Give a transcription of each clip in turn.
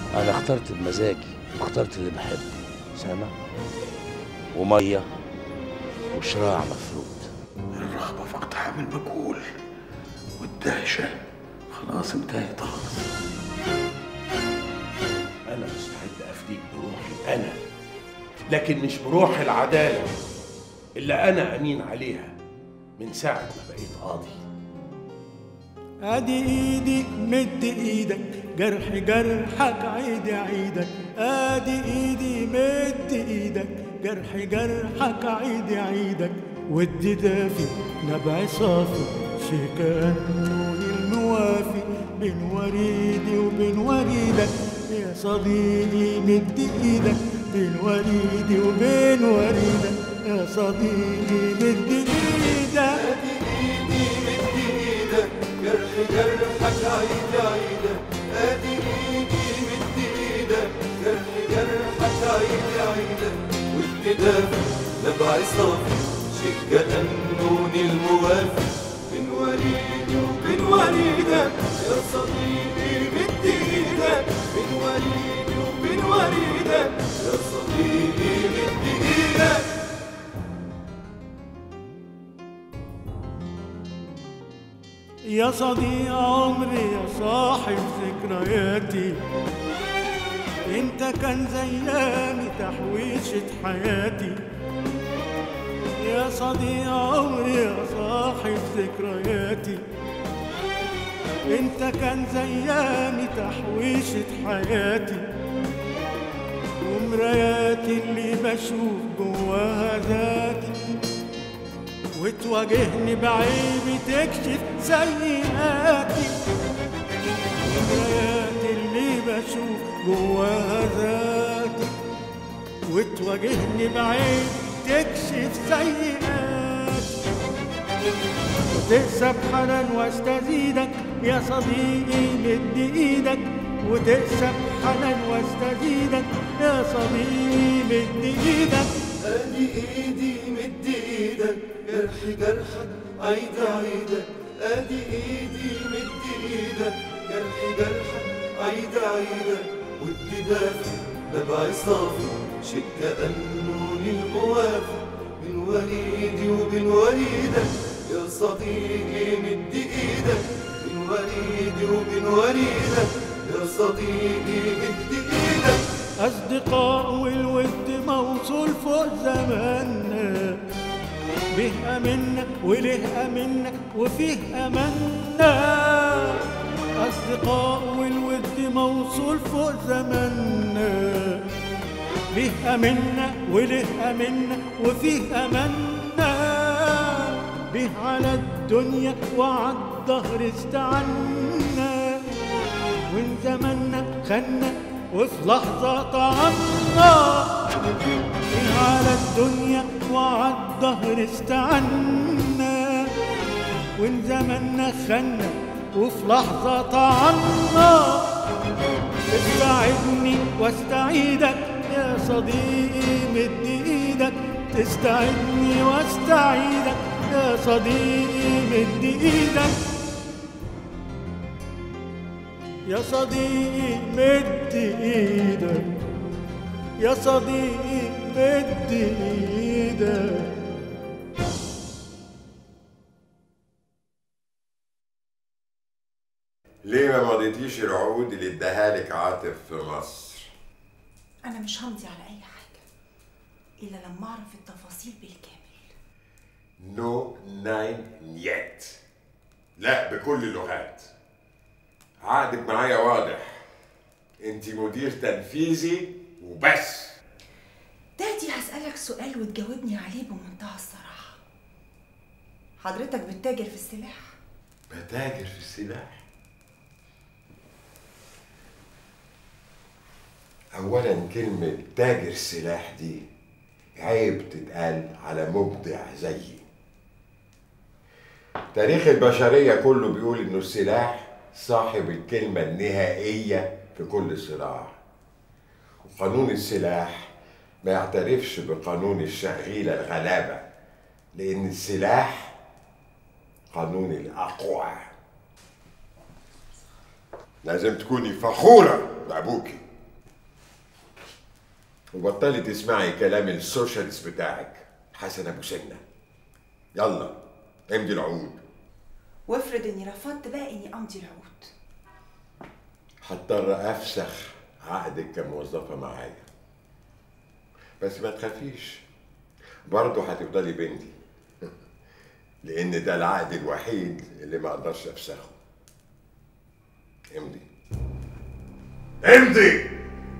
انا اخترت بمزاجي واخترت اللي بحبه سامع وميه وشراع مفروض الرغبة في اقتحام المجهول والدهشة خلاص انتهت خالص أنا مستعد أفديك بروحي أنا لكن مش بروح العدالة اللي أنا أمين عليها من ساعة ما بقيت قاضي ادي ايدي مد ايدك جرح جرحك عيد عيدك ادي ايدي مد ايدك جرح جرحك عيد عيدك ودي دافي نبع صافي شي كأنه الموافي بين وريدي وبين وريدك يا صديقي مد ايدك بين وريدي وبين وريدك يا صديقي مد ايدك جرح جرحك عيد عيدك ادي ايدي مد ايدك جرح جرحك عيد عيدك والكتاب نبع صافي شيء كأنه الموافي من وريدي وبين وريدك يا صديقي مد ايدك من وريدي وبين وريدك يا صديقي مد ايدك يا صديق عمري يا صاحب ذكرياتي انت كان زياني تحويشة حياتي يا صديق عمري يا صاحب ذكرياتي انت كان زياني تحويشة حياتي ومراياتي اللي بشوف جواها ذاتي وتواجهني بعيبي تكشف سيئاتي ومراياتي اللي بشوف جواها ذاتي وتواجهني بعيب تكشف سيئاتي وتكسب حنان واستزيدك يا صديقي مد ايدك وتكسب حنان واستزيدك يا صديقي مد ايدك ادي ايدي مد ايدك جرح جرحك عيد عيدك ادي ايدي مد ايدك جرح جرحك عيد عيدك ودي دافي نبع صافي شيء كأنه للموافي من وريدي وبين وريدك يا صديقي مد ايدك من وريدي وبين وريدك يا صديقي مد ايدك أصدقاء والود موصول فوق زماننا به أمنا وله أمنا وفيه أمنا أصدقاء والود موصول فوق زماننا به أمنا وله أمنا وفيه أمنا به على الدنيا وعلى الدهر استعنا وإن زمنا خنا وفي لحظة طعنا به على الدنيا وعلى الدهر استعنا وإن زمنا خنا وفي لحظة طعنا استعدني واستعيدك يا صديقي مد ايدك تستعدني واستعيدك يا صديقي مد ايدك يا صديقي مد ايدك يا صديقي مد ايدك ليه ما مضيتيش العقود اللي اداها لك عاطف في مصر؟ أنا مش همضي على أي حاجة إلا لما أعرف التفاصيل بالكامل نو ناين يت لا بكل اللغات عقدك معايا واضح انت مدير تنفيذي وبس دادي هسألك سؤال وتجاوبني عليه بمنتهى الصراحة حضرتك بتتاجر في السلاح بتاجر في السلاح اولا كلمة تاجر سلاح دي عيب تتقال على مبدع زيي تاريخ البشرية كله بيقول انه السلاح صاحب الكلمة النهائية في كل صراع وقانون السلاح ما يعترفش بقانون الشغيلة الغلابة لأن السلاح قانون الأقوى لازم تكوني فخورة بأبوكي وبطلي تسمعي كلام السوشيالست بتاعك حسن ابو سنه يلا امضي العقود وافرض اني رفضت بقى اني امضي العقود هضطر افسخ عقدك كموظفه معايا بس ما تخافيش برضه هتفضلي بنتي لان ده العقد الوحيد اللي ما اقدرش افسخه امضي امضي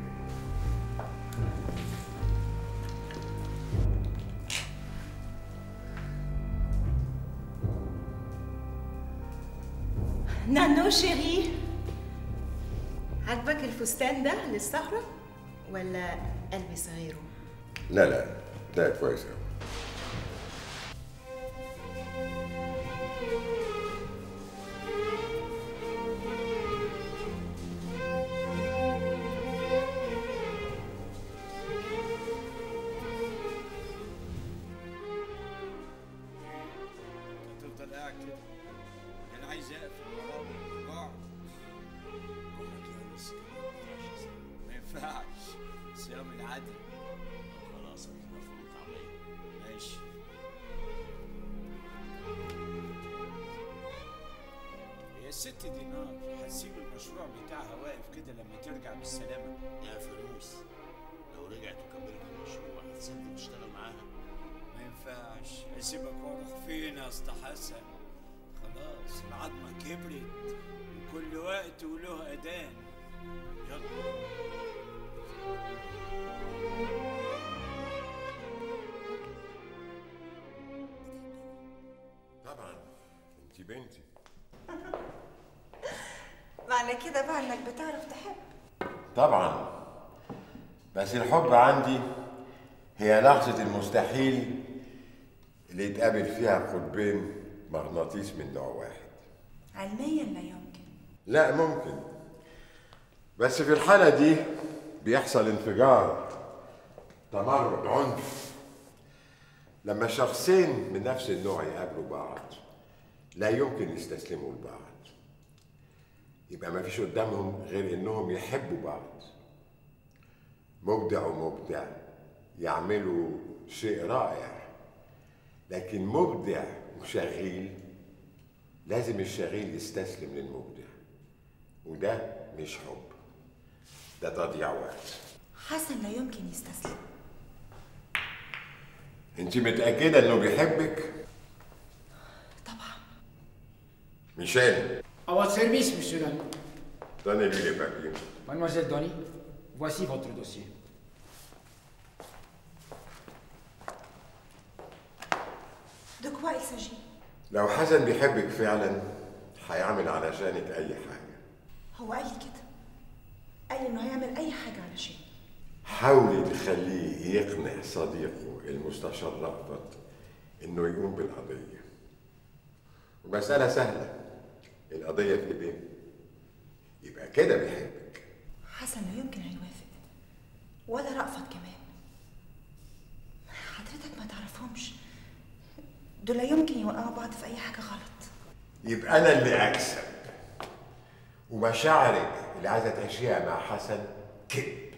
نانو شيري عجبك الفستان ده للسهرة ولا البس غيره؟ لا لا ده كويس قوي هتفضل قاعد كده انا عايز اقفل وراك اقعد ما ينفعش صيام العدل خلاص المفروض عليا ماشي هي الست دي نار هتسيب المشروع بتاعها واقف كده لما ترجع بالسلامة يا فلوس لو رجعت وكملت المشروع هتسيبني تشتغل معاها ما ينفعش اسيبك واروح فين يا اسطى حسن خلاص العظمه كبرت وكل وقت وله اذان يلا طبعا انت بنتي معنى كده بقى انك بتعرف تحب طبعا بس الحب عندي هي لحظة المستحيل اللي يتقابل فيها قطبين مغناطيس من نوع واحد علميا لا يمكن لا ممكن بس في الحالة دي بيحصل انفجار تمرد عنف لما شخصين من نفس النوع يقابلوا بعض لا يمكن يستسلموا لبعض يبقى ما فيش قدامهم غير انهم يحبوا بعض مبدع ومبدع يعملوا شيء رائع لكن مبدع وشغيل لازم الشغيل يستسلم للمبدع وده مش حب ده تضييع وقت حسن لا يمكن يستسلم انت متأكدة انه بيحبك؟ طبعا ميشيل À votre service, monsieur Lano. donnez-lui les papiers. Mademoiselle Donny, voici votre dossier. De quoi il s'agit لو حسن بيحبك فعلا هيعمل علشانك اي حاجة هو قال لي كده قال لي انه هيعمل اي حاجه علشان حاولي تخليه يقنع صديقه المستشار رأفت انه يقوم بالقضية ومسألة سهلة القضية في ايديه يبقى كده بيحبك حسن لا يمكن هيوافق ولا رأفت كمان حضرتك ما تعرفهمش دول لا يمكن يوقعوا بعض في اي حاجه غلط يبقى انا اللي اكسب ومشاعرك اللي عايزه تعيشيها مع حسن كذب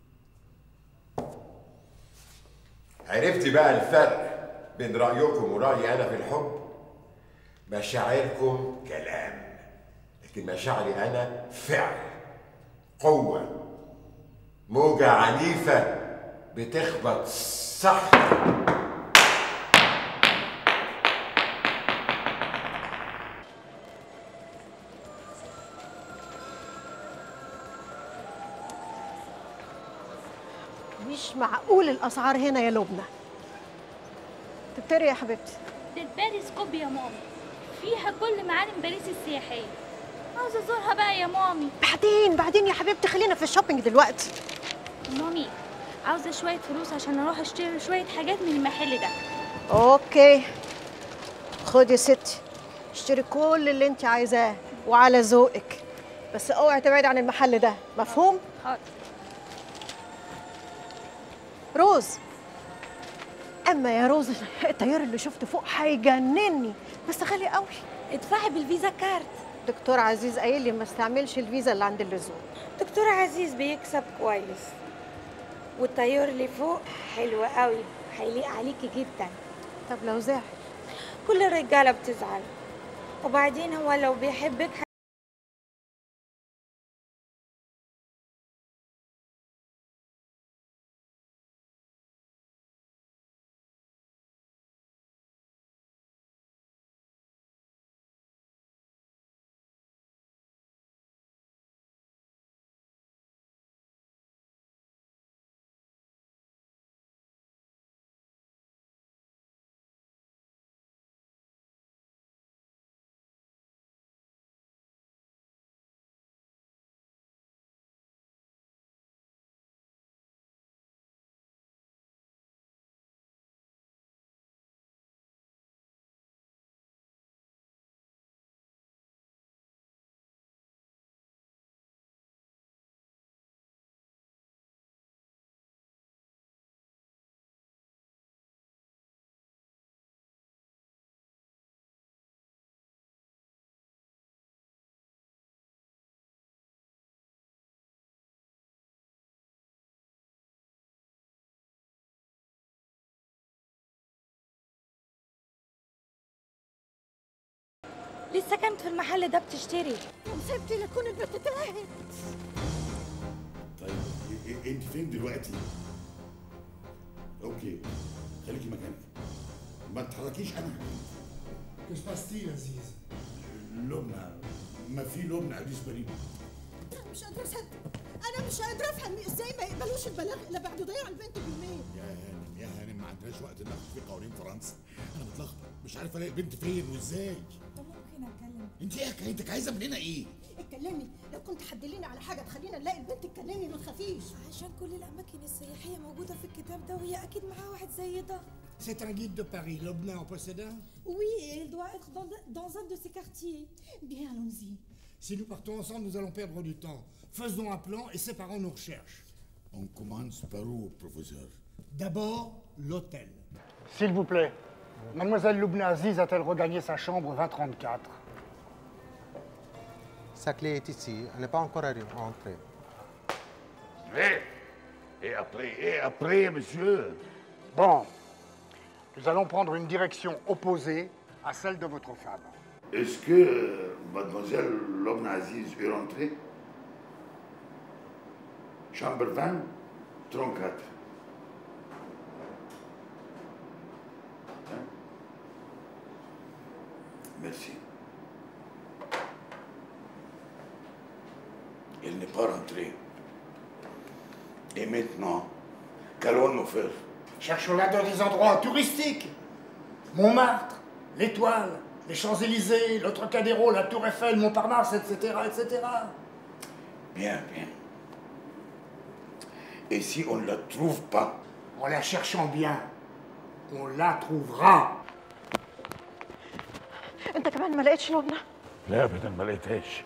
عرفتي بقى الفرق بين رايكم ورايي انا في الحب مشاعركم كلام لكن مشاعري انا فعل قوه موجه عنيفه بتخبط صح مش معقول الاسعار هنا يا لبنى تبتري يا حبيبتي ده باريس كوب يا مامي فيها كل معالم باريس السياحية عاوزة ازورها بقى يا مامي بعدين بعدين يا حبيبتي خلينا في الشوبينج دلوقتي مامي عاوزة شوية فلوس عشان اروح اشتري شوية حاجات من المحل ده اوكي خدي يا ستي اشتري كل اللي انت عايزاه وعلى ذوقك بس اوعي تبعدي عن المحل ده مفهوم حاضر روز اما يا روز الطيار اللي شفته فوق هيجنني بس غالي قوي ادفعي بالفيزا كارت دكتور عزيز قايل لي ما استعملش الفيزا اللي عند اللزوم دكتور عزيز بيكسب كويس والطيور اللي فوق حلوة قوي هيليق عليكي جدا طب لو زعل كل الرجالة بتزعل وبعدين هو لو بيحبك لسه كانت في المحل ده بتشتري سبتي لكون البنت تاهت طيب إيه- إيه- انت فين دلوقتي؟ اوكي خليكي مكانك ما تتحركيش انا Que se passe-t-il, Aziz لبنى ما في لبنى عريس بريء انا مش قادره اصدق انا مش قادره افهم ازاي ما يقبلوش البلاغ الا بعد ضياع البنت بيومين يا هانم يا هانم ما عندناش وقت ناخد في قوانين فرنسا انا متلخبط مش عارف الاقي البنت فين وازاي طب ممكن اتكلم انت ايه حكايتك عايزه مننا ايه؟ اتكلمي لو كنت حدليني على حاجه تخلينا نلاقي البنت اتكلمي ما تخافيش عشان كل الأماكن السياحية موجودة في الكتاب ده وهي أكيد معاها واحد زي ده C'est un guide de Paris. Lobna en possède un Oui, et elle doit être dans, dans un de ces quartiers. Bien, allons-y. Si nous partons ensemble, nous allons perdre du temps. Faisons un plan et séparons nos recherches. On commence par où, professeur D'abord, l'hôtel. S'il vous plaît, mademoiselle Loubna Aziz a-t-elle regagné sa chambre 2034 Sa clé est ici. Elle n'est pas encore arri- rentrée. Et, et après, et après, monsieur Bon, nous allons prendre une direction opposée à celle de votre femme. Est-ce que euh, mademoiselle Lobna Aziz est rentrée Chambre 20, 34. Hein Merci. Elle n'est pas rentrée. Et maintenant, qu'allons-nous faire Cherchons-la dans des endroits touristiques. Montmartre, l'Étoile, les Champs-Élysées, le Trocadéro, la Tour Eiffel, Montparnasse, etc., etc. Bien, bien. Et si on ne la trouve pas En la cherchant bien, on la trouvera. انت كمان ما لقيتش لبنى لا ابدا ما لقيتهاش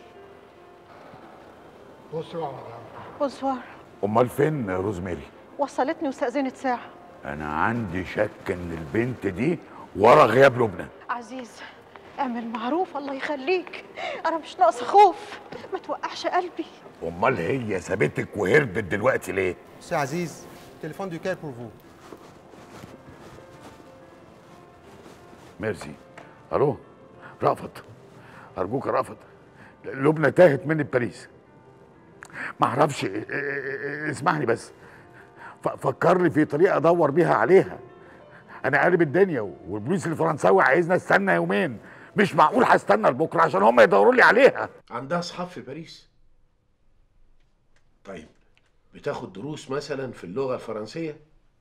Bonsoir, madame. بونسوار امال فين روزماري وصلتني واستأذنت ساعة انا عندي شك ان البنت دي ورا غياب لبنى عزيز اعمل معروف الله يخليك انا مش ناقصه خوف ما توقعش قلبي امال هي سابتك وهربت دلوقتي ليه C'est Aziz. Téléphone du quai pour vous. ميرسي الو رأفت ارجوك يا رأفت لبنى تاهت مني بباريس ما اعرفش إيه- إيه- إيه- اسمعني بس ف- فكرني في طريقه ادور بيها عليها انا قارب الدنيا والبوليس الفرنساوي عايزنا استنى يومين مش معقول هستنى لبكره عشان هم يدوروا لي عليها عندها اصحاب في باريس طيب بتاخد دروس مثلا في اللغه الفرنسيه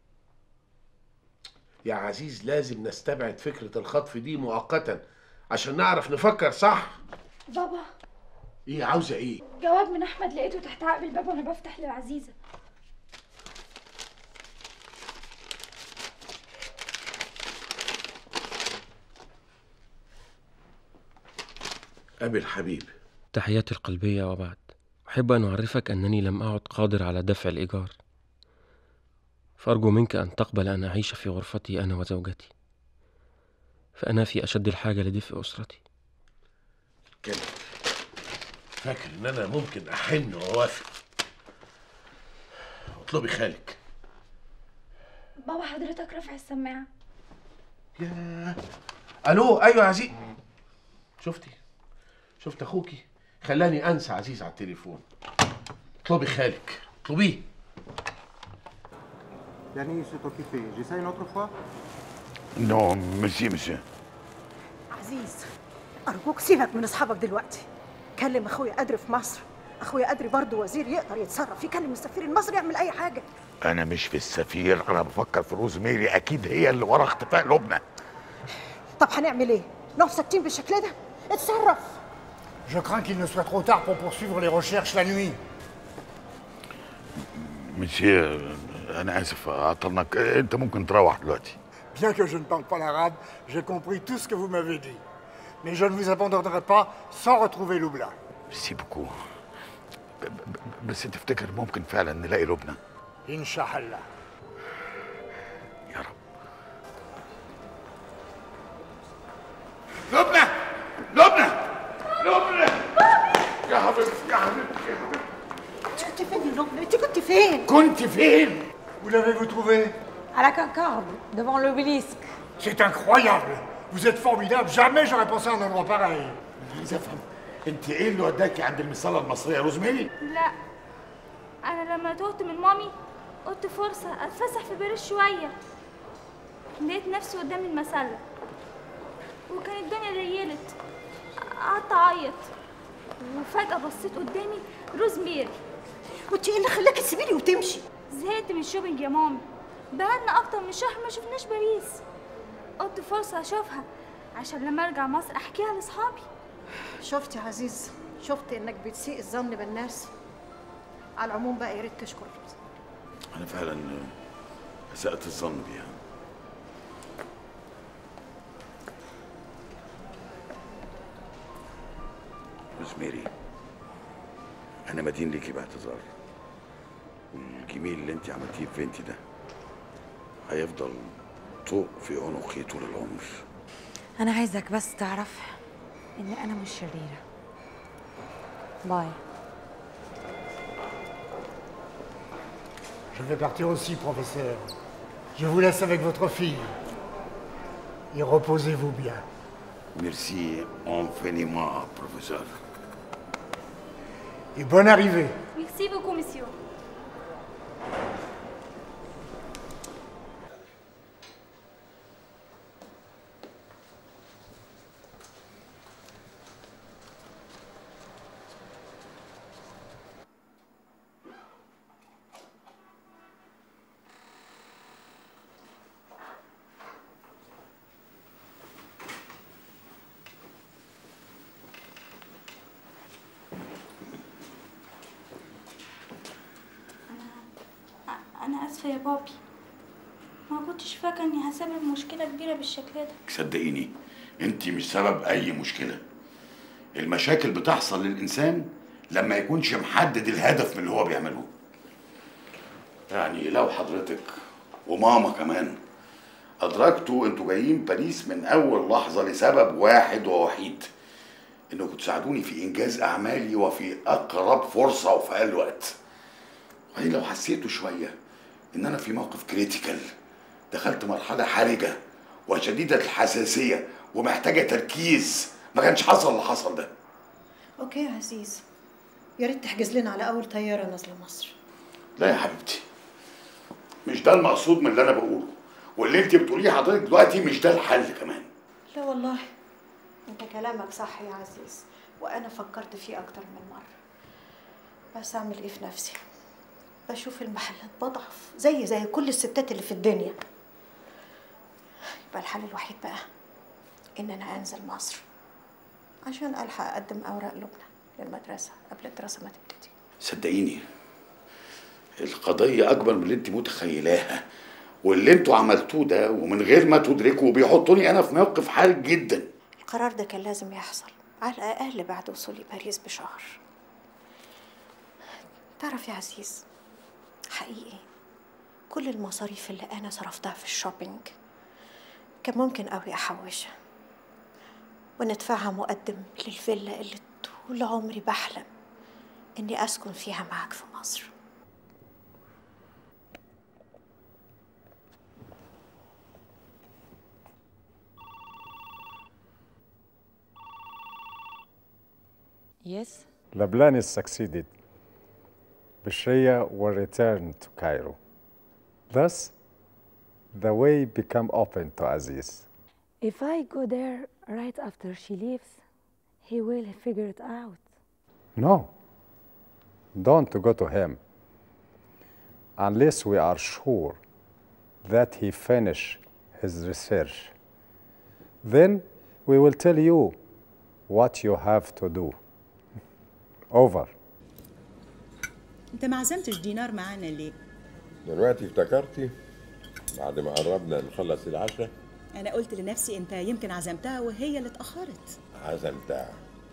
يا عزيز لازم نستبعد فكره الخطف دي مؤقتا عشان نعرف نفكر صح بابا ايه عاوزه ايه جواب من احمد لقيته تحت عقب الباب وانا بفتح لعزيزه ابي الحبيب تحياتي القلبية وبعد أحب أن أعرفك أنني لم أعد قادر على دفع الإيجار فأرجو منك أن تقبل أن أعيش في غرفتي أنا وزوجتي فأنا في أشد الحاجة لدفء أسرتي كده فاكر ان انا ممكن احن واوافق اطلبي خالك بابا حضرتك رافع السماعة ياه الو ايوه يا عزيز شفتي شفت اخوكي خلاني انسى عزيز على التليفون اطلبي خالك اطلبيه يعني c'est occupé. J'essaie une autre fois نو ميرسي مسيو عزيز أرجوك سيبك من أصحابك دلوقتي كلم أخويا قدري في مصر أخويا قدري برضه وزير يقدر يتصرف يكلم السفير المصري يعمل أي حاجة انا مش في السفير انا بفكر في روزميري اكيد هي اللي ورا اختفاء لبنى طب هنعمل إيه؟ نقف ساكتين بالشكل ده؟ اتصرف Je crains qu'il ne soit trop tard pour poursuivre les recherches la nuit. مسيو انا اسف عطلناك انت ممكن تروح دلوقتي Bien que je ne parle pas l'arabe, j'ai compris tout ce que vous m'avez dit. Mais je ne vous abandonnerai pas sans retrouver Loubla. ميرسي بوكو ب- ب- بس تفتكر ممكن فعلا نلاقي لبنى Inch'Allah. لبنى لبنى لبنى يا حبيبتي يا حبيبتي يا حبيبتي أنت كنت فين يا لبنى؟ أنت كنت فين؟ كنت فين؟ Où l'avez-vous trouvé À la Concorde, devant l'obélisque. C'est incroyable Vous êtes formidable Jamais j'aurais pensé à un endroit pareil عايز افهم انت ايه اللي وداكي عند المصاله المصريه روزميري؟ لا انا لما تهت من مامي قلت فرصة اتفسح في باريس شوية لقيت نفسي قدام المسلة وكانت الدنيا ليلت قعدت اعيط وفجأة بصيت قدامي روزميري وانت ايه اللي خلاكي تسيبيني وتمشي؟ زهقت من الشوبينج يا مامي بقالنا اكتر من شهر ما شفناش باريس قلت فرصة اشوفها عشان لما ارجع مصر احكيها لاصحابي شفت يا عزيز شفت انك بتسيء الظن بالناس على العموم بقى يا ريت تشكر انا فعلا اسأت الظن بيها روزميري انا مدين ليكي باعتذار والجميل اللي انت عملتيه في بنتي ده هيفضل طوق في عنقي طول العمر أنا عايزك بس تعرف إن أنا مش شريرة. باي. Je vais partir aussi, professeur. Je vous laisse avec votre fille. Et reposez-vous bien. ميرسي انفينيمون بروفيسور Et bonne arrivée. ميرسي بوكو مسيو انا اسفة يا بابي ما كنتش فاكرة اني هسبب مشكلة كبيرة بالشكل ده صدقيني انت مش سبب اي مشكله المشاكل بتحصل للانسان لما يكونش محدد الهدف من اللي هو بيعمله يعني لو حضرتك وماما كمان ادركتوا انتوا جايين باريس من اول لحظه لسبب واحد ووحيد انكم تساعدوني في انجاز اعمالي وفي اقرب فرصه وفي اقل وقت وبعدين لو حسيتوا شويه ان انا في موقف كريتيكال دخلت مرحله حرجه وشديده الحساسيه ومحتاجه تركيز ما كانش حصل اللي حصل ده اوكي يا عزيز يا ريت تحجز لنا على اول طياره نازله مصر لا يا حبيبتي مش ده المقصود من اللي انا بقوله واللي انت بتقوليه حضرتك دلوقتي مش ده الحل كمان لا والله انت كلامك صح يا عزيز وانا فكرت فيه اكتر من مره بس اعمل ايه في نفسي بشوف المحلات بضعف زي زي كل الستات اللي في الدنيا يبقى الحل الوحيد بقى ان انا انزل مصر عشان الحق اقدم اوراق لبنى للمدرسه قبل الدراسه ما تبتدي صدقيني القضية أكبر من اللي أنت متخيلاها واللي أنتوا عملتوه ده ومن غير ما تدركوا بيحطوني أنا في موقف حرج جدا القرار ده كان لازم يحصل على الاقل بعد وصولي باريس بشهر تعرف يا عزيز حقيقي كل المصاريف اللي انا صرفتها في الشوبينج كان ممكن قوي احوشها وندفعها مقدم للفيلا اللي طول عمري بحلم اني اسكن فيها معاك في مصر Yes? The plan is succeeded. Bishriya will return to Cairo. Thus, the way become open to Aziz. If I go there right after she leaves, he will figure it out. No, don't go to him unless we are sure that he finish his research. Then we will tell you what you have to do. Over. انت ما عزمتش دينار معانا ليه دلوقتي افتكرتي بعد ما قربنا نخلص العشاء انا قلت لنفسي انت يمكن عزمتها وهي اللي اتاخرت عزمتها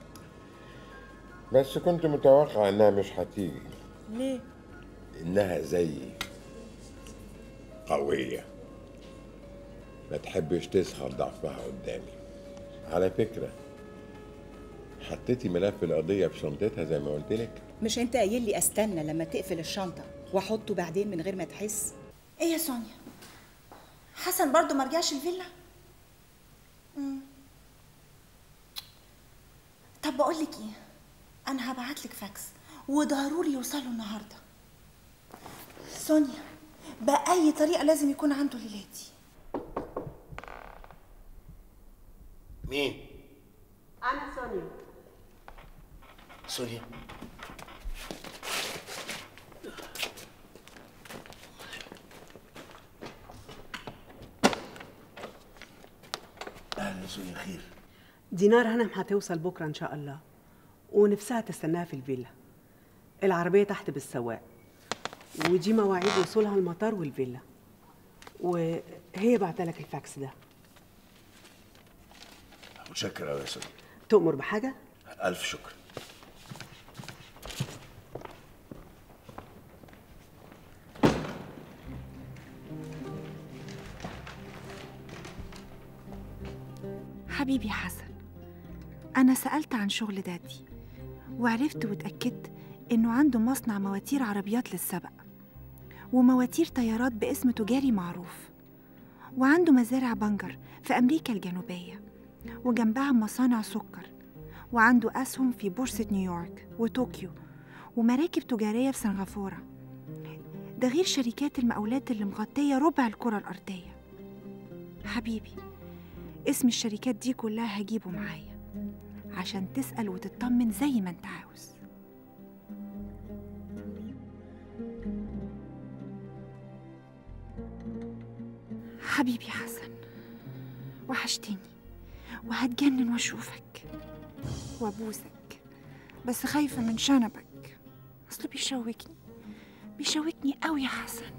بس كنت متوقع انها مش هتيجي ليه انها زيي قوية ما تحبش تظهر ضعفها قدامي على فكرة حطيتي ملف القضية في شنطتها زي ما قلت لك مش انت قايل لي استنى لما تقفل الشنطه واحطه بعدين من غير ما تحس ايه يا سونيا حسن برضو ما رجعش الفيلا مم. طب بقول لك ايه انا هبعت لك فاكس وضروري يوصلوا النهارده سونيا باي طريقه لازم يكون عنده ليلاتي مين؟ أنا سونيا سونيا اهلا سونيا خير دينار هنم هتوصل بكرة إن شاء الله ونفسها تستناها في الفيلا العربية تحت بالسواق ودي مواعيد وصولها المطار والفيلا وهي بعتلك الفاكس ده متشكر قوي يا سونيا تؤمر بحاجة؟ الف شكر حبيبي حسن أنا سألت عن شغل دادي وعرفت واتأكدت إنه عنده مصنع مواتير عربيات للسبق ومواتير طيارات باسم تجاري معروف وعنده مزارع بنجر في أمريكا الجنوبية وجنبها مصانع سكر وعنده أسهم في بورصة نيويورك وطوكيو ومراكب تجارية في سنغافورة ده غير شركات المقاولات اللي مغطية ربع الكرة الأرضية حبيبي اسم الشركات دي كلها هجيبه معايا عشان تسأل وتطمن زي ما انت عاوز حبيبي حسن وحشتني وهتجنن واشوفك وابوسك بس خايفة من شنبك اصله بيشوكني بيشوكني قوي يا حسن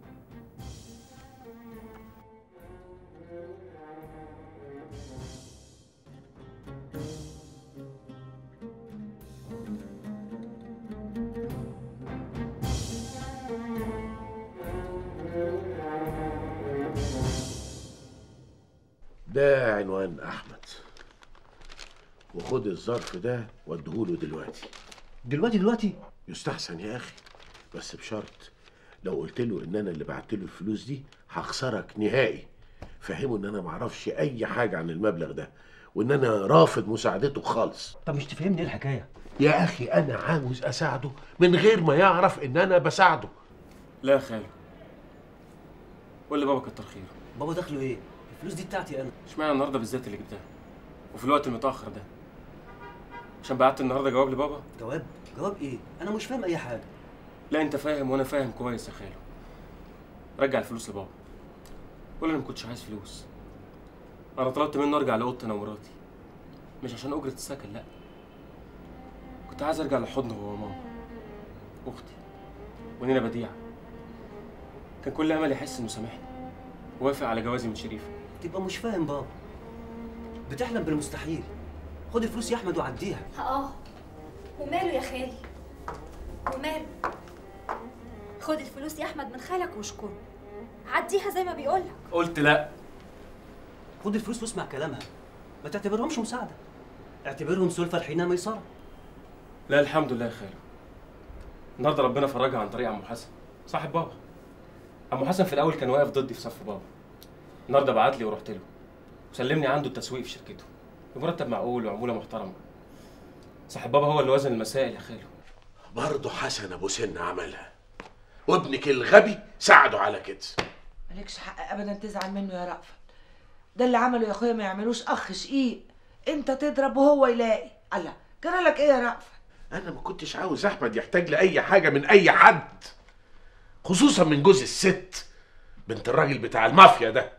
ده عنوان احمد وخد الظرف ده واديهوله دلوقتي دلوقتي دلوقتي يستحسن يا اخي بس بشرط لو قلت له ان انا اللي بعت له الفلوس دي هخسرك نهائي فهمه ان انا معرفش اي حاجه عن المبلغ ده وان انا رافض مساعدته خالص طب مش تفهمني ايه الحكايه يا اخي انا عاوز اساعده من غير ما يعرف ان انا بساعده لا يا خالو قول لبابا كتر خيره بابا دخله ايه الفلوس دي بتاعتي انا اشمعنى النهارده بالذات اللي جبتها وفي الوقت المتاخر ده عشان بعت النهارده جواب لبابا جواب جواب ايه انا مش فاهم اي حاجه لا انت فاهم وانا فاهم كويس يا خالو رجع الفلوس لبابا قول انا ما كنتش عايز فلوس انا طلبت منه ارجع لاوضتي انا ومراتي مش عشان اجره السكن لا كنت عايز ارجع لحضنه هو وماما اختي ونينا بديعه كان كل امل يحس انه سامحني وافق على جوازي من شريفه تبقى مش فاهم بابا بتحلم بالمستحيل خد الفلوس يا احمد وعديها اه وماله يا خالي وماله خد الفلوس يا احمد من خالك واشكره عديها زي ما بيقولك قلت لا خد الفلوس واسمع كلامها ما تعتبرهمش مساعده اعتبرهم سلفة حين ميسره لا الحمد لله يا خالو النهارده ربنا فرجها عن طريق عمو حسن صاحب بابا عمو حسن في الاول كان واقف ضدي في صف بابا النهارده بعت لي ورحت له وسلمني عنده التسويق في شركته بمرتب معقول وعموله محترمه صاحب بابا هو اللي وزن المسائل يا خالو برضه حسن ابو سن عملها وابنك الغبي ساعده على كده مالكش حق ابدا تزعل منه يا رأفت ده اللي عمله يا اخويا ما يعملوش اخ شقيق انت تضرب وهو يلاقي الله جرى لك ايه يا رأفت انا ما كنتش عاوز احمد يحتاج لاي حاجه من اي حد خصوصا من جوز الست بنت الراجل بتاع المافيا ده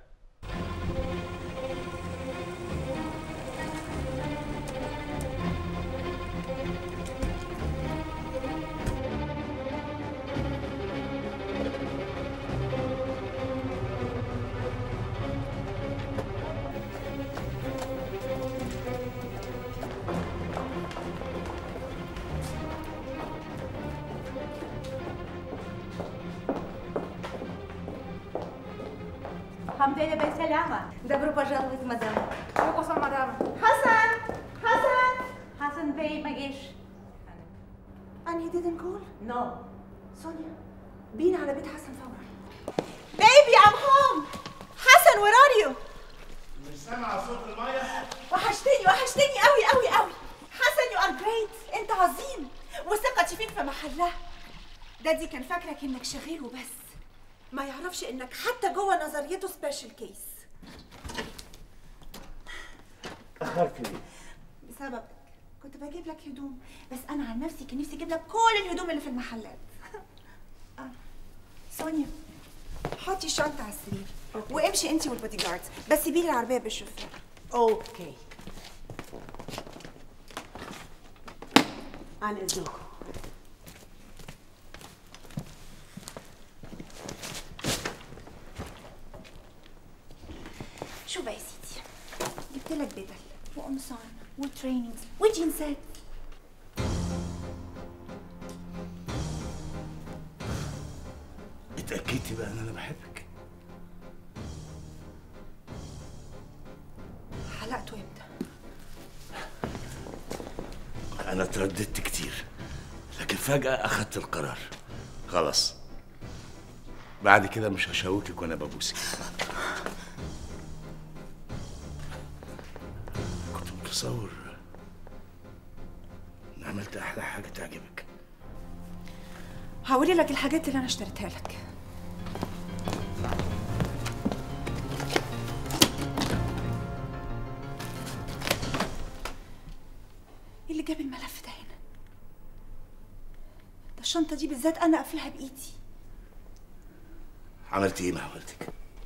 الحمد لله بالسلامة Добро пожаловать, мадам. Вкуса, мадам. حسن حسن حسن بيه ما جاش And he didn't call? No. سونيا بينا على بيت حسن فورا. Baby, I'm home. حسن, where are you? مش سامع صوت المية؟ وحشتني وحشتني قوي قوي قوي. حسن you are great. انت عظيم. وثقتي فيك في محلها. دادي كان فاكرك انك شغال وبس. ما يعرفش انك حتى جوه نظريته سبيشال كيس. اخرت ليه بسببك. كنت بجيب لك هدوم بس انا عن نفسي كان نفسي اجيب لك كل الهدوم اللي في المحلات. آه. سونيا حطي الشنطة على السرير وامشي انت والبودي جاردز بس سيبي لي العربية بالشوفير. اوكي عن اذنكم شو بقى يا سيدي جبت لك بدل وقمصان وتريننجز وجينزات اتأكدتي بقى ان انا بحبك حلقته امتى انا ترددت كتير لكن فجأة اخدت القرار خلاص بعد كده مش هشوكك وانا ببوسك كنت متصور ان عملت احلى حاجة تعجبك هوري لك الحاجات اللي انا اشتريتها لك ايه اللي جاب الملف ده هنا ده الشنطة دي بالذات انا قافلها بايدي عملت ايه مع والدك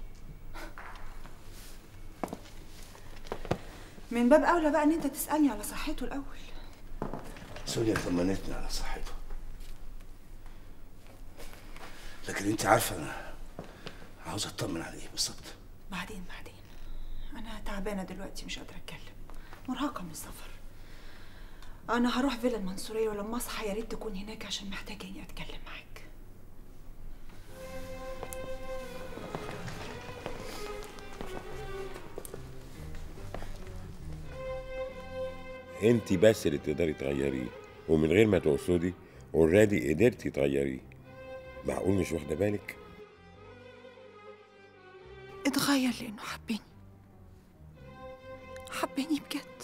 من باب اولى بقى ان انت تسالني على صحته الاول سوريا طمنتني على صحته لكن انت عارفه انا عاوز اطمن على ايه بالظبط بعدين بعدين انا تعبانه دلوقتي مش قادره اتكلم مرهقه من السفر انا هروح فيلا المنصوريه ولما اصحى يا ريت تكون هناك عشان محتاجه اني اتكلم معاك انت بس اللي تقدري تغيريه ومن غير ما تقصدي اوريدي قدرتي تغيريه معقول مش واخده بالك اتغير لأنه حبني حبني بجد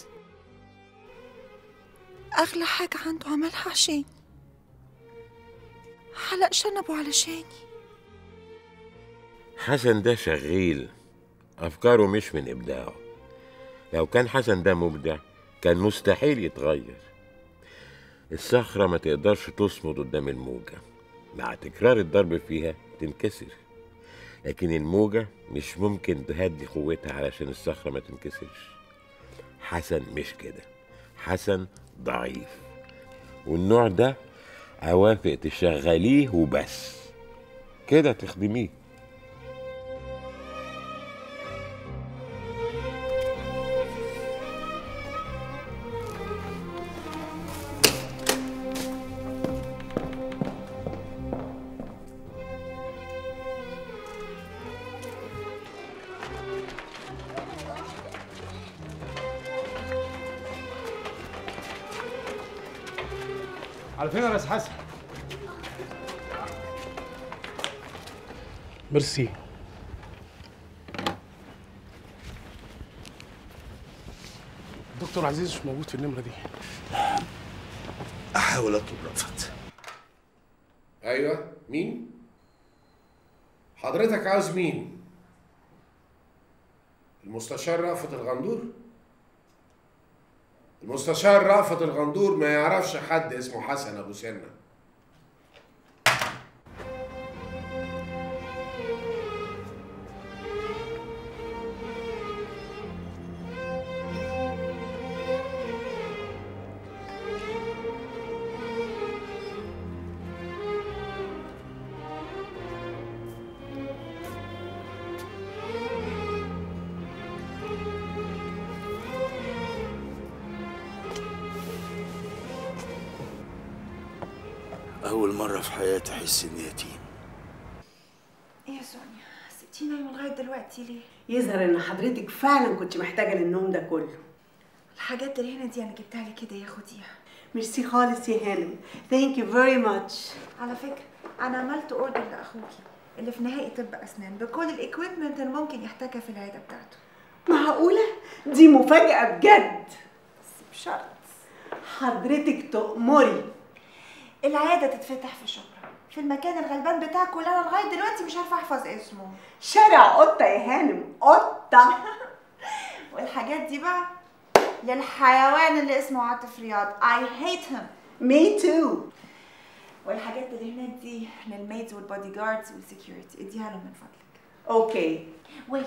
أغلى حاجة عنده عملها عشاني حلق شنبه علشاني حسن ده شغيل افكاره مش من ابداعه لو كان حسن ده مبدع كان مستحيل يتغير الصخرة ما تقدرش تصمد قدام الموجة مع تكرار الضرب فيها تنكسر لكن الموجة مش ممكن تهدي قوتها علشان الصخرة ما تنكسرش حسن مش كده حسن ضعيف والنوع ده اوافق تشغليه وبس كده تخدميه على فين يا ريس حسن؟ ميرسي دكتور عزيز مش موجود في النمرة دي احاول اطلب رأفت ايوه مين حضرتك عاوز مين المستشار رأفت الغندور المستشار رأفت الغندور ما يعرفش حد اسمه حسن ابو سنه اول مرة في حياتي احس اني يتيم ايه يا سونيا سبتيني نايمه لغايه دلوقتي ليه يظهر ان حضرتك فعلا كنت محتاجه للنوم ده كله الحاجات اللي هنا دي انا جبتها لك كده يا خديها ميرسي خالص يا هانم ثانك يو فيري ماتش على فكره انا عملت اوردر لاخوكي اللي في نهائي طب اسنان بكل الاكويبمنت اللي ممكن يحتاجها في العياده بتاعته معقوله دي مفاجاه بجد بس بشرط حضرتك تأمري العياده تتفتح في شبرا في المكان الغلبان بتاعك واللي انا لغايه دلوقتي مش عارفه احفظ اسمه شارع قطه يا هانم قطه والحاجات دي بقى للحيوان اللي اسمه عاطف رياض I hate him مي تو والحاجات اللي هناك دي للميدز والبودي جاردز والسكيورتي اديها لهم من فضلك اوكي ويت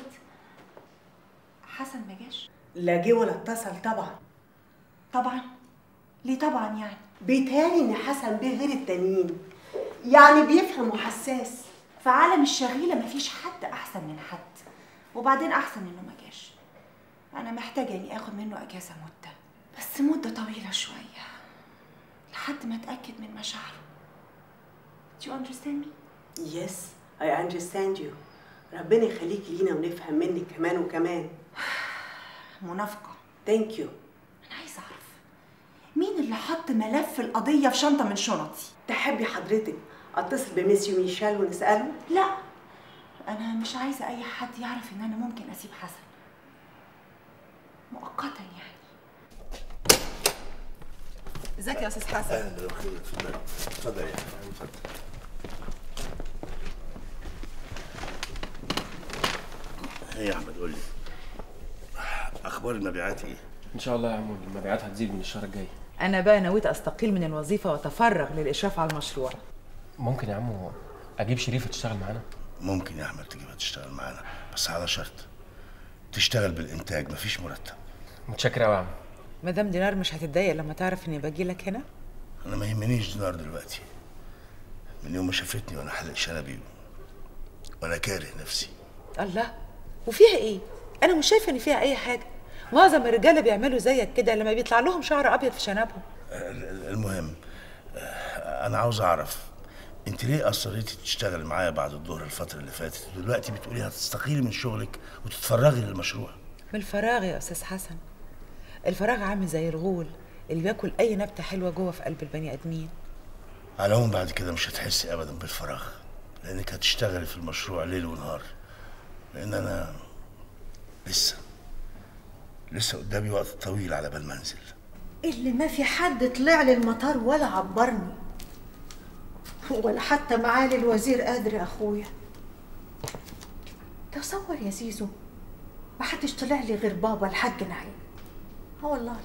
حسن ما جاش لا جه ولا اتصل طبعا طبعا ليه طبعا يعني بيتهيألي ان حسن بيه غير التانيين يعني بيفهم وحساس في عالم الشغيلة مفيش حد أحسن من حد وبعدين أحسن إنه ما جاش أنا محتاجة إني آخد منه أجازة مدة بس مدة طويلة شوية لحد ما أتأكد من مشاعره Do you understand me? يس اي اندرستاند يو ربنا يخليكي لينا ونفهم منك كمان وكمان منافقة ثانك يو أنا عايزة أعرف مين اللي حط ملف القضية في شنطة من شنطي؟ تحبي حضرتك اتصل بميسيو ميشيل ونسأله لا أنا مش عايزة أي حد يعرف إن أنا ممكن أسيب حسن مؤقتا يعني ازيك يا استاذ حسن اهلا وسهلا اتفضل اتفضل يا فندم، اتفضل ايه يا احمد قول لي اخبار المبيعات ايه ان شاء الله يا عمو المبيعات هتزيد من الشهر الجاي انا بقى نويت استقيل من الوظيفه واتفرغ للاشراف على المشروع ممكن يا عمو اجيب شريفه تشتغل معانا ممكن يا احمد تجيبها تشتغل معانا بس على شرط تشتغل بالانتاج مفيش مرتب متشكر قوي يا عم مدام دينار مش هتتضايق لما تعرف اني باجي لك هنا انا ما يهمنيش دينار دلوقتي من يوم ما شافتني وانا حلق شنبي وانا كاره نفسي الله وفيها ايه انا مش شايفه ان فيها اي حاجه معظم الرجاله بيعملوا زيك كده لما بيطلع لهم شعر ابيض في شنبهم ال- المهم آه، انا عاوز اعرف انت ليه اصريتي تشتغلي معايا بعد الظهر الفتره اللي فاتت ودلوقتي بتقولي هتستقيلي من شغلك وتتفرغي للمشروع من الفراغ يا استاذ حسن الفراغ عامل زي الغول اللي بياكل اي نبته حلوه جوه في قلب البني ادمين على العموم بعد كده مش هتحسي ابدا بالفراغ لانك هتشتغلي في المشروع ليل ونهار لان انا لسه لسه قدامي وقت طويل على بال ما انزل اللي ما في حد طلع لي المطار ولا عبرني ولا حتى معالي الوزير قادر يا اخويا تصور يا زيزو ما حدش طلع لي غير بابا الحاج نعيم اه والله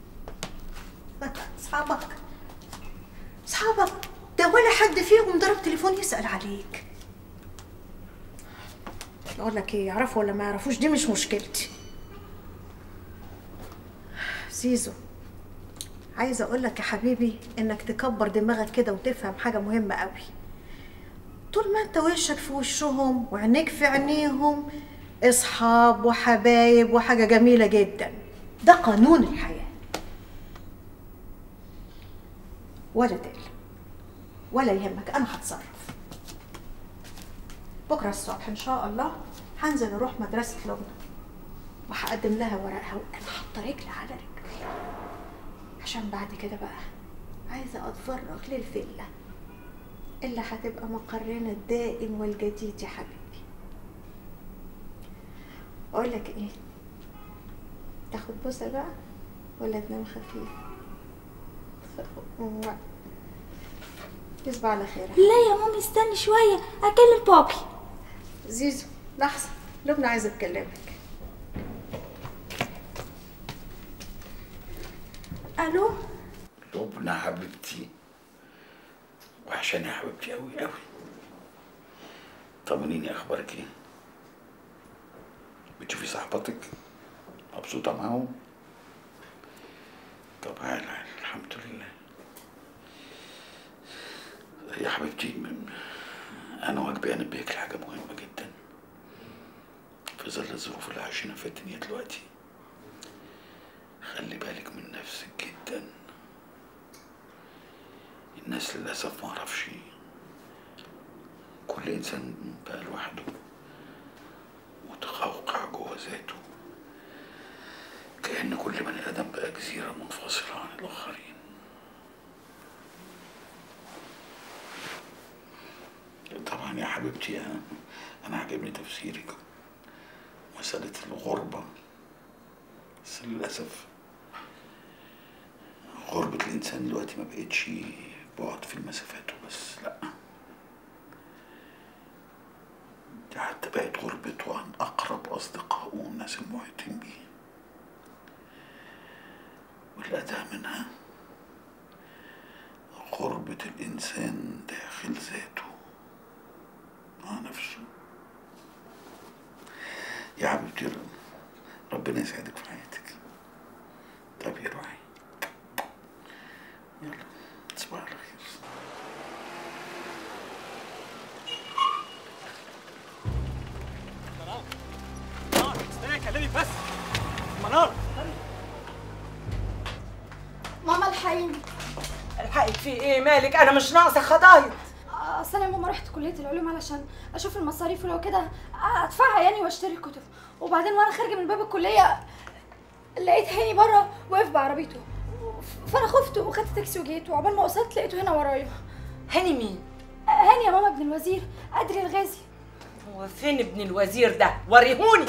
اصحابك اصحابك ده ولا حد فيهم ضرب تليفون يسأل عليك اقول لك ايه يعرفوا ولا ما يعرفوش دي مش مشكلتي زيزو عايزه اقول لك يا حبيبي انك تكبر دماغك كده وتفهم حاجه مهمه قوي طول ما انت وشك في وشهم وعينيك في عينيهم اصحاب وحبايب وحاجه جميله جدا ده قانون الحياه ولا تقلق ولا يهمك انا هتصرف بكره الصبح ان شاء الله هنزل اروح مدرسه لبنى وهقدم لها ورقها وانا حاطه رجل على رجل عشان بعد كده بقى عايزه اتفرغ للفيلا اللي هتبقى مقرنا الدائم والجديد يا حبيبي اقول لك ايه تاخد بوسه بقى ولا تنام خفيف تصبح على خير لا يا مامي استني شوية أكلم بابي زيزو لحظة لبنى عايزة تكلمك ألو لبنى حبيبتي وحشاني يا حبيبتي قوي قوي طمنيني اخبارك ايه بتشوفي صاحبتك مبسوطه معاهم طب عال عال الحمد لله يا حبيبتي م- انا واجبي انبهك لحاجه مهمه جدا في ظل الظروف اللي عايشينها في الدنيا دلوقتي خلي بالك من نفسك جدا الناس للأسف ما اعرفش كل إنسان بقى لوحده متقوقع جوه ذاته كأن كل بني آدم بقى جزيرة منفصلة عن الآخرين طبعا يا حبيبتي أنا, أنا عجبني تفسيرك مسألة الغربة بس للأسف غربة الإنسان دلوقتي ما بقتش بعد في المسافات وبس لأ دي حتى بقت غربته عن أقرب أصدقائه والناس المحيطين بيه والأدهى منها غربة الإنسان داخل ذاته مع نفسه يا حبيبتي ربنا يسعدك في حياتك طب يا روحي يلا تصبح على خير استنى كلمني بس منار ماما الحقيني الحقك في ايه مالك انا مش ناقصه خضايط اصل انا يا ماما رحت كليه العلوم علشان اشوف المصاريف ولو كده ادفعها يعني واشتري الكتب وبعدين وانا خارجه من باب الكليه لقيت هاني بره واقف بعربيته فانا خفت وخدت تاكسي وجيت وعقبال ما وصلت لقيته هنا ورايا هاني مين هاني يا ماما ابن الوزير ادري الغازي هو فين ابن الوزير ده وريهوني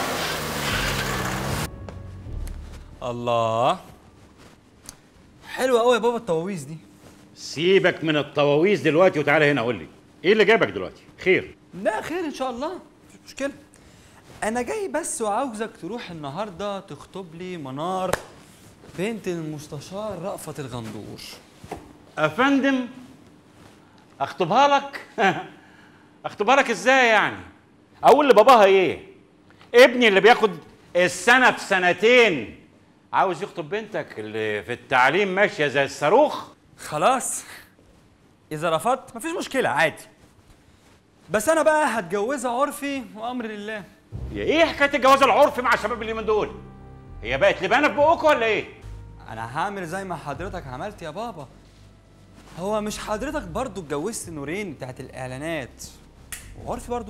الله حلوة قوي يا بابا الطواويس دي سيبك من الطواويس دلوقتي وتعالى هنا قول لي ايه اللي جابك دلوقتي خير لا خير ان شاء الله مفيش مشكلة انا جاي بس وعاوزك تروح النهارده تخطب لي منار بنت المستشار رأفت الغندور افندم اخطبها لك اخطبها لك ازاي يعني اقول لباباها ايه ابني اللي بياخد السنه في سنتين عاوز يخطب بنتك اللي في التعليم ماشيه زي الصاروخ خلاص اذا رفضت مفيش مشكلة عادي بس انا بقى هتجوزها عرفي وامر لله يا ايه حكايه الجواز العرفي مع الشباب اللي من دول هي بقت لبانه في بقكم ولا ايه انا هعمل زي ما حضرتك عملت يا بابا هو مش حضرتك برضو اتجوزت نورين بتاعت الاعلانات وعرفي برضو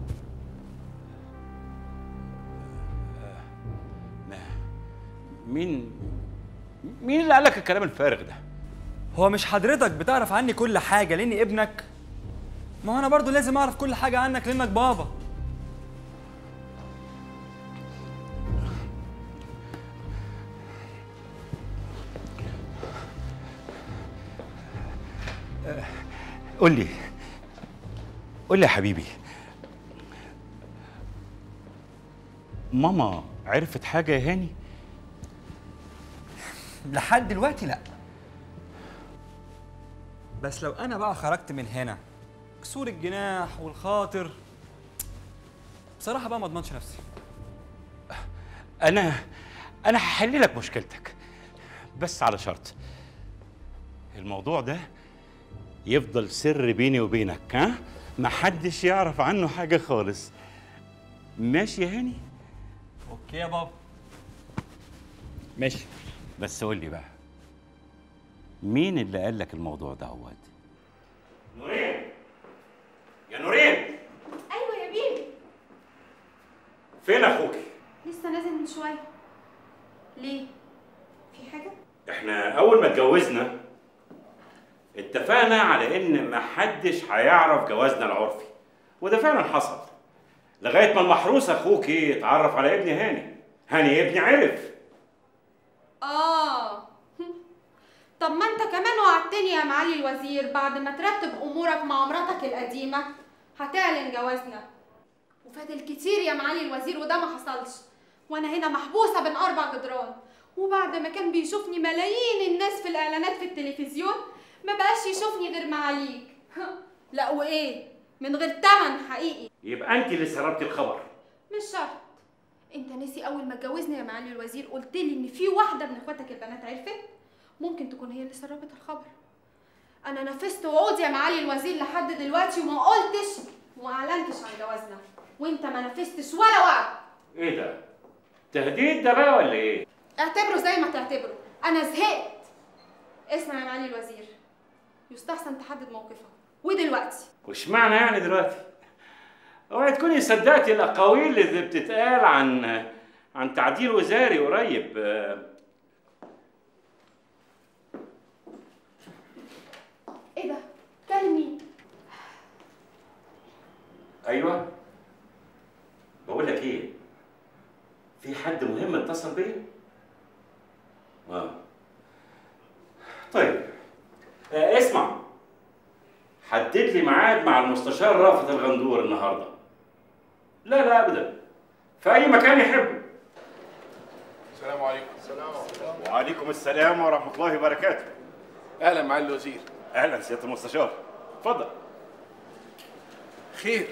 مين مين اللي قال لك الكلام الفارغ ده هو مش حضرتك بتعرف عني كل حاجة لاني ابنك ما هو انا برضو لازم اعرف كل حاجة عنك لانك بابا قول لي قول لي يا حبيبي ماما عرفت حاجه يا هاني لحد دلوقتي لا بس لو انا بقى خرجت من هنا كسور الجناح والخاطر بصراحة بقى ما اضمنش نفسي انا انا هحل لك مشكلتك بس على شرط الموضوع ده يفضل سر بيني وبينك ها محدش يعرف عنه حاجه خالص ماشي يا هاني اوكي يا بابا ماشي بس قول لي بقى مين اللي قال لك الموضوع ده هو نورين يا نورين ايوه يا بيبي فين اخوك لسه نازل من شويه ليه في حاجه احنا اول ما اتجوزنا اتفقنا على ان محدش هيعرف جوازنا العرفي وده فعلا حصل لغايه ما المحروس اخوك اتعرف على ابني هاني هاني ابني عرف اه طب ما انت كمان وعدتني يا معالي الوزير بعد ما ترتب امورك مع مراتك القديمه هتعلن جوازنا وفاتل كتير يا معالي الوزير وده ما حصلش وانا هنا محبوسه بين اربع جدران وبعد ما كان بيشوفني ملايين الناس في الاعلانات في التلفزيون ما بقاش يشوفني غير معاليك لا وايه من غير تمن حقيقي يبقى انت اللي سربتي الخبر مش شرط انت ناسي اول ما اتجوزنا يا معالي الوزير قلت لي ان في واحده من اخواتك البنات عرفت ممكن تكون هي اللي سربت الخبر انا نفذت وعودي يا معالي الوزير لحد دلوقتي وما قلتش وما اعلنتش عن جوازنا وانت ما نفذتش ولا وعد ايه ده تهديد ده بقى ولا ايه اعتبره زي ما تعتبره انا زهقت اسمع يا معالي الوزير يستحسن تحدد موقفك ودلوقتي وش معنى يعني دلوقتي اوعي تكوني صدقتي الاقاويل اللي بتتقال عن عن تعديل وزاري قريب آه، ايه ده كلم مين ايوه بقول لك ايه في حد مهم اتصل بيا اه طيب آه اسمع حدد لي ميعاد مع المستشار رافت الغندور النهارده لا لا ابدا في اي مكان يحبه السلام عليكم السلام عليكم وعليكم السلام ورحمه الله وبركاته اهلا معالي الوزير اهلا سياده المستشار اتفضل خير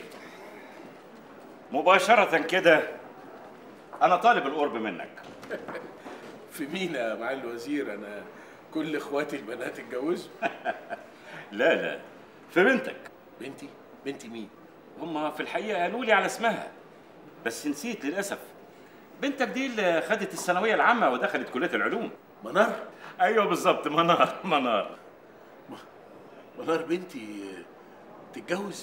مباشره كده انا طالب القرب منك في مين يا معالي الوزير انا كل اخواتي البنات اتجوزوا لا لا في بنتك بنتي بنتي مين هم في الحقيقه قالوا لي على اسمها بس نسيت للاسف بنتك دي اللي خدت الثانويه العامه ودخلت كليه العلوم منار ايوه بالظبط منار منار منار بنتي تتجوز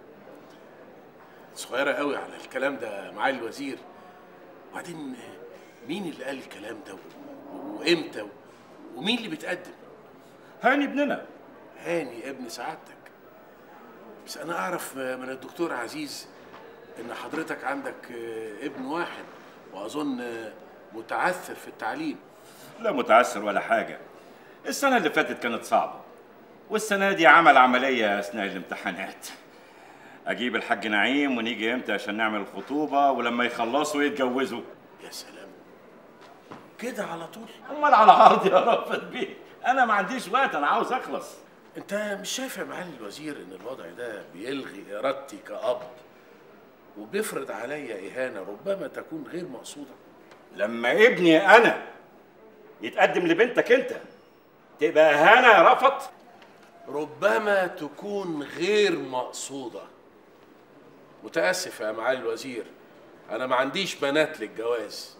صغيرة قوي على الكلام ده معالي الوزير وبعدين مين اللي قال الكلام ده وامتى ومين اللي بيتقدم هاني ابننا هاني ابن سعادتك بس انا اعرف من الدكتور عزيز ان حضرتك عندك ابن واحد واظن متعثر في التعليم لا متعسر ولا حاجه السنه اللي فاتت كانت صعبه والسنه دي عمل عمليه اثناء الامتحانات اجيب الحاج نعيم ونيجي امتى عشان نعمل الخطوبه ولما يخلصوا يتجوزوا يا سلام كده على طول امال على عرض يا رافض بيه انا ما عنديش وقت انا عاوز اخلص انت مش شايف يا معالي الوزير ان الوضع ده بيلغي ارادتي كأب وبيفرض عليا اهانه ربما تكون غير مقصوده لما ابني انا يتقدم لبنتك انت تبقى اهانه يا رفض ربما تكون غير مقصوده متاسف يا معالي الوزير انا ما عنديش بنات للجواز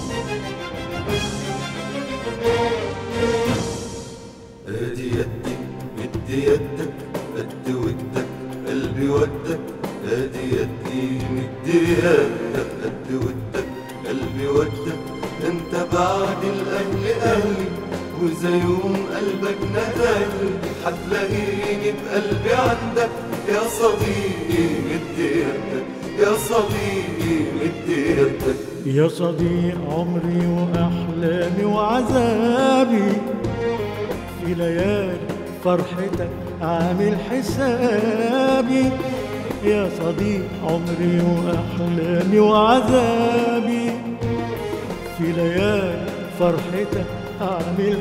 ادي يدي مدي يدك قد ودك قلبي ودك ادي يدي مدي يدك قد ودك قلبي ودك انت بعد الاهل اهلي واذا يوم قلبك نداني حتلاقيني بقلبي عندك يا صديقي مدي يدك يا صديقي مدي يدك يا صديق عمري وأحلامي وعذابي في ليالي فرحتك عامل حسابي يا صديق عمري وأحلامي وعذابي في ليالي فرحتك عامل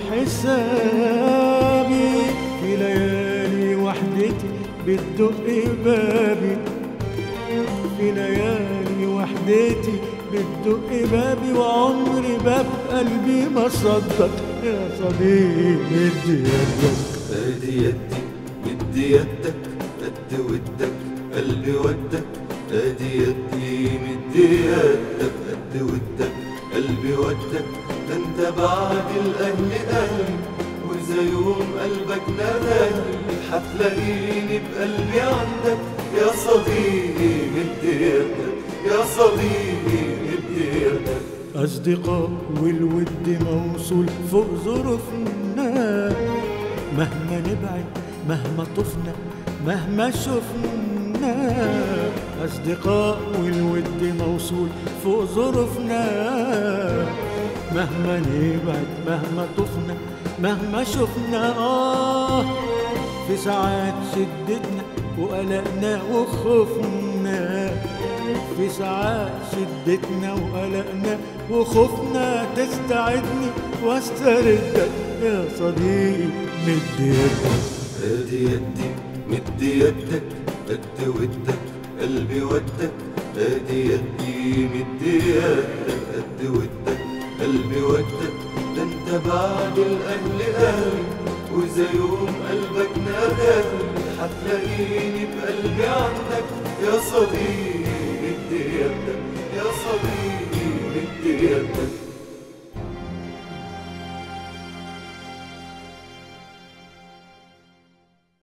حسابي في ليالي وحدتي بتدق بابي في ليالي وحدتي بتدق بابي وعمري باب قلبي ما صدق يا صديقي مدي يدك ادي يدي مدي يدك قد ودك قلبي ودك ادي يدي مدي يدك قد ودك قلبي ودك ده انت بعد الاهل اهلي واذا يوم قلبك ناداني حتلاقيني بقلبي عندك يا صديقي مدي يدك يا صديقي مدي يدك أصدقاء والود موصول فوق ظروفنا مهما نبعد مهما طفنا مهما شفنا أصدقاء والود موصول فوق ظروفنا مهما نبعد مهما طفنا مهما شفنا آه في ساعات شدتنا وقلقنا وخوفنا في ساعات شدتنا وقلقنا وخوفنا تستعدني واستردك يا صديقي مد يدك ادي يدي مد يدك قد ودك قلبي ودك ادي يدي مد يدك قد ودك قلبي ودك ده انت بعد الاهل اهلي واذا يوم قلبك ناداني هتلاقيني بقلبي عندك يا صديقي مد يدك يا صديقي مد يدك